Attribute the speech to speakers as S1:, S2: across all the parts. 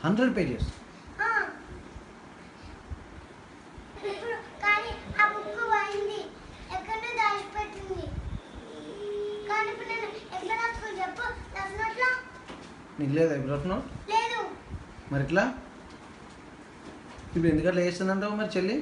S1: Hundred pages
S2: ఆ. ఇప్పుడు కానీ ఆ బుక్ పోయింది ఎక్కడో దాచిపెట్టింది కానీ ఇప్పుడు నేను ఎట్లా రాసుకో చెప్పు రాసినట్లా
S1: నీకు లేదా ఇప్పుడు రత్నం
S2: లేదు
S1: మరి ఎట్లా ఇప్పుడు ఎందుకట్లా చేస్తుందంటావు మరి చెల్లి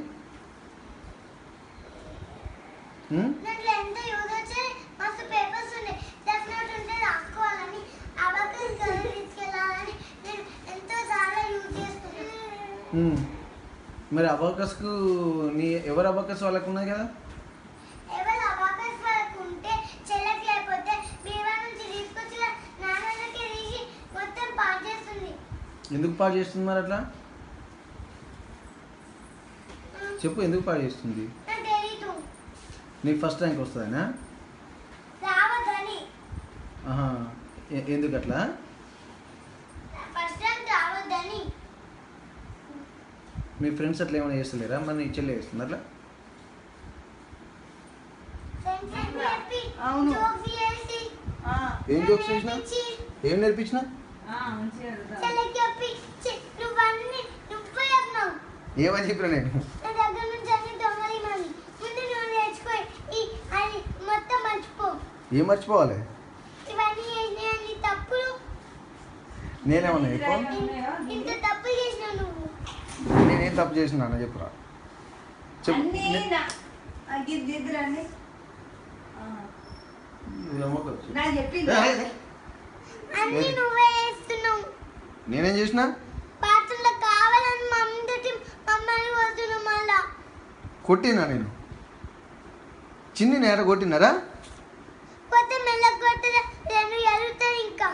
S1: ఉం?
S2: దాంట్లో ఎంత యూజ్ వచ్చాయి మస్తు పేపర్స్ ఉన్నాయి డెఫినెట్ ఉంటే రాసుకోవాలని అబకస్ గది తీసుకెళ్ళాలని నేను ఎంతో చాలా యూజ్ చేస్తున్నాను
S1: ఉం. మరి అబాకస్కు నీ ఎవరు అబాకస్ వాళ్ళకు ఉన్నది కదా
S2: ఎవరు అబాకస్ వరకు ఉంటే చెల్లకి లేకపోతే బీవా నుంచి తీసుకొచ్చి నాన్నకి తీసి మొత్తం పాడు చేస్తుంది
S1: ఎందుకు పాడు చేస్తుంది మరి అట్లా చెప్పు ఎందుకు పాడు చేస్తుంది
S2: నాకు తెలీదు
S1: నీకు ఫస్ట్ ర్యాంక్ వస్తుందనా
S2: రావద్దని
S1: ఆహా ఎ- ఎందుకు అట్లా
S2: ఫస్ట్ ర్యాంక్ రావద్దని
S1: మీ ఫ్రెండ్స్ అట్లా ఏమైనా చేస్తలేరా మరి నీ చెల్లి చేస్తుంది అట్లా
S2: ఫ్రెండ్స్ అని చెప్పి
S3: అవును.
S2: జోక్స్ చేసి
S3: ఆ,
S1: ఏం జోక్స్ చేసినా
S2: నేర్పించి,
S1: ఏం నేర్పించినా
S3: ఆ, మంచిగా అడుగుతా.
S2: చెల్లకి చెప్పి చి, నువ్వన్నీ నువ్వే చెప్పినావు
S1: ఏమని చెప్పినా నేను
S2: నా దగ్గర నుంచి అన్ని దొంగలి మని ముందు నువ్వు నేర్చుకో ఈ అది మొత్తం మర్చిపో
S1: ఏం మర్చిపోవాలి
S2: ఇవన్నీ చేసినవన్నీ తప్పులు
S1: నేనేమన్నా
S3: ఈ
S1: ఎక్కువ
S3: రాయలు ఉన్నాయా?
S2: ఇంత తప్పులు చేసినావు నువ్వు
S1: నేనేం తప్పు చేసినా అన్న చెప్పురా చెప్పు
S3: అన్నీ
S1: నే-
S3: నా- ఆ, గిద్ద గిద్దరండి ఆ, నాకు చెప్పింది
S1: ఏ, ఏ, ఏ.
S2: అన్ని
S1: ఏది?
S2: నువ్వే చేస్తున్నావు
S1: నేనేం చేసినా
S2: పాత్రలో కావాలని మమ్మీ తోటి మమ్మల్ని వస్తున్నావు మళ్ళా
S1: కొట్టినా నేను చిన్ని నేర కొట్టినారా
S2: కొత్త మెల్ల కొత్త రెండు ఎదుగుతాయి ఇంకా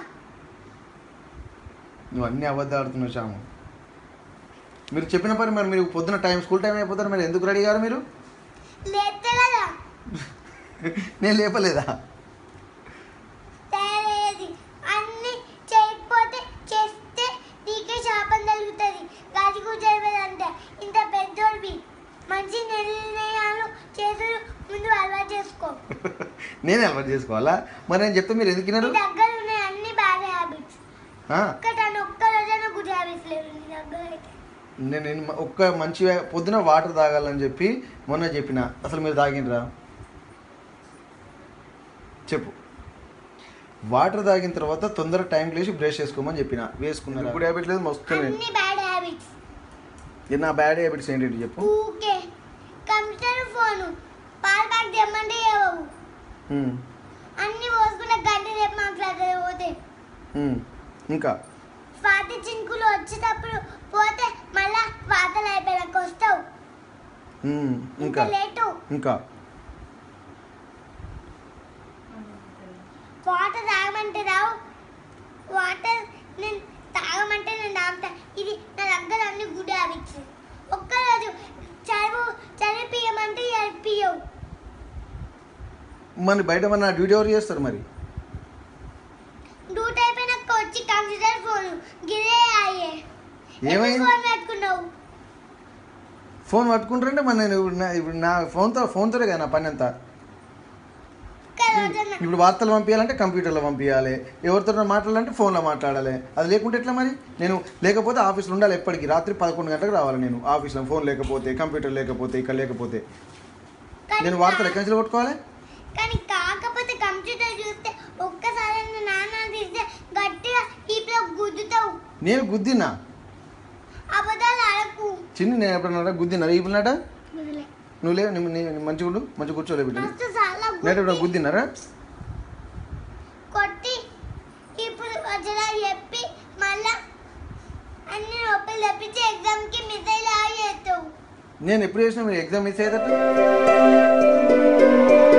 S1: నువ్వు అన్ని అబద్ధాలు ఆడుతున్నావు శ్యాము మీరు చెప్పిన పని మరి మీరు పొద్దున టైం స్కూల్ టైం అయిపోతారు మరి ఎందుకు రెడీ గారు మీరు
S2: లేతే కదా
S1: నేను లేపలేదా
S2: తయారయ్యేది అన్ని చేయకపోతే చేస్తే నీకే శాపం తగులుతుంది గది కూర్చోలేదంటే ఇంత పెద్దోడివి మంచి నిర్ణయాలు చేసుడు ముందు అలవాటు చేసుకో
S1: నేనే అలవాటు చేసుకోవాలా మరి నేను చెప్తే మీరు ఎందుకు
S2: నీ
S1: వినరు
S2: దగ్గర ఉన్నాయి అన్ని బ్యాడ్ హ్యాబిట్స్
S1: ఆ,
S2: ఒక్కటాను ఒక్క రోజైనా గుడ్ హ్యాబిట్స్ లేవు నీ దగ్గర అయితే
S1: నేను నేను ఒక్క మంచి పొద్దున వాటర్ తాగాలని చెప్పి మొన్న చెప్పిన అసలు మీరు తాగినరా చెప్పు వాటర్ తాగిన తర్వాత తొందర టైం లేచి బ్రష్ చేసుకోమని చెప్పిన వేసుకున్నారు గుడ్ హ్యాబిట్ లేదు మస్తు
S2: అన్ని బ్యాడ్ హ్యాబిట్స్
S1: ఇది నా బ్యాడ్ హ్యాబిట్స్ ఏంటి చెప్పు
S2: ఊకే కంప్యూటర్ ఫోను పాల ప్యాక్ తెమ్మంటే ఇవ్వవు
S1: ఉమ్,
S2: అన్ని పోసుకున్న గంట రేపు మాట్లాడదు పోతే
S1: ఉమ్, ఇంకా
S2: స్వాతి చినుకులు వచ్చేటప్పుడు పోతే మళ్ళా వాతలు అయిపోయాక వస్తావు
S1: ఉమ్,
S2: ఇంకా
S1: ఇంకా
S2: లేటు
S1: ఇంకా
S2: వాటర్ తాగమంటే రావు వాటర్ నేను తాగమంటే నేను తాగుతా ఇది నా దగ్గర అన్ని గుడ్ హ్యాబిట్స్ ఒక్కరోజు చదువు చదివిపియమంటే చదివిపియవు
S1: మరి బయట మన డ్యూటీ ఎవరు చేస్తారు మరి
S2: డ్యూటీ అయిపోయినాక వచ్చి కంప్యూటర్ ఫోన్ గిరే అయ్యే
S1: ఏమైంది?
S2: ఫోన్ పెట్టుకున్నావు
S1: ఫోన్ పట్టుకుంటారంటే మరి నేను ఇప్పుడు నా- ఇప్పుడు నా ఫోన్తో ఫోన్తోనే కదా నా పని అంతా
S2: ఒక్క రోజున
S1: ఇప్పుడు వార్తలు పంపించాలంటే కంప్యూటర్లో పంపించాలి ఎవరితో మాట్లాడాలంటే ఫోన్లో మాట్లాడాలి అది లేకుంటే ఎట్లా మరి నేను లేకపోతే ఆఫీస్లో ఉండాలి ఎప్పటికీ రాత్రి పదకొండు గంటలకు రావాలి నేను ఆఫీస్లో ఫోన్ లేకపోతే కంప్యూటర్ లేకపోతే ఇక్కడ లేకపోతే
S2: కానీ
S1: నేను వార్తలు
S2: కా-
S1: ఎక్కడి నుంచి కొట్టుకోవాలి
S2: కానీ కాకపోతే కంప్యూటర్ చూస్తే ఒక్కసారి నాన్న తీస్తే గట్టిగా ఈప్లో గుద్దుతావు
S1: నేను గుద్దినా
S2: అబద్ధాలు ఆడకు
S1: చిన్ని నేను ఎప్పుడన్నా గుద్దినా రేపునట
S2: వదిలే.
S1: నువ్వు లేవు నీ- నీ మంచిగా ఉండు మంచిగా కూర్చోలే బిడ్డ
S2: మస్తు చాలా
S1: నేను ఎప్పుడన్నా
S2: గుద్ది
S1: గుద్దినారా
S2: కొట్టి ఇప్పుడు వచ్చేలా చెప్పి మళ్ళా అన్ని నొప్పులు తెప్పించి ఎగ్జామ్కి మిస్ అయ్యేలా చేస్తావు
S1: నేను ఎప్పుడు చేసినా మీరు ఎగ్జామ్ మిస్ అయ్యేటట్టు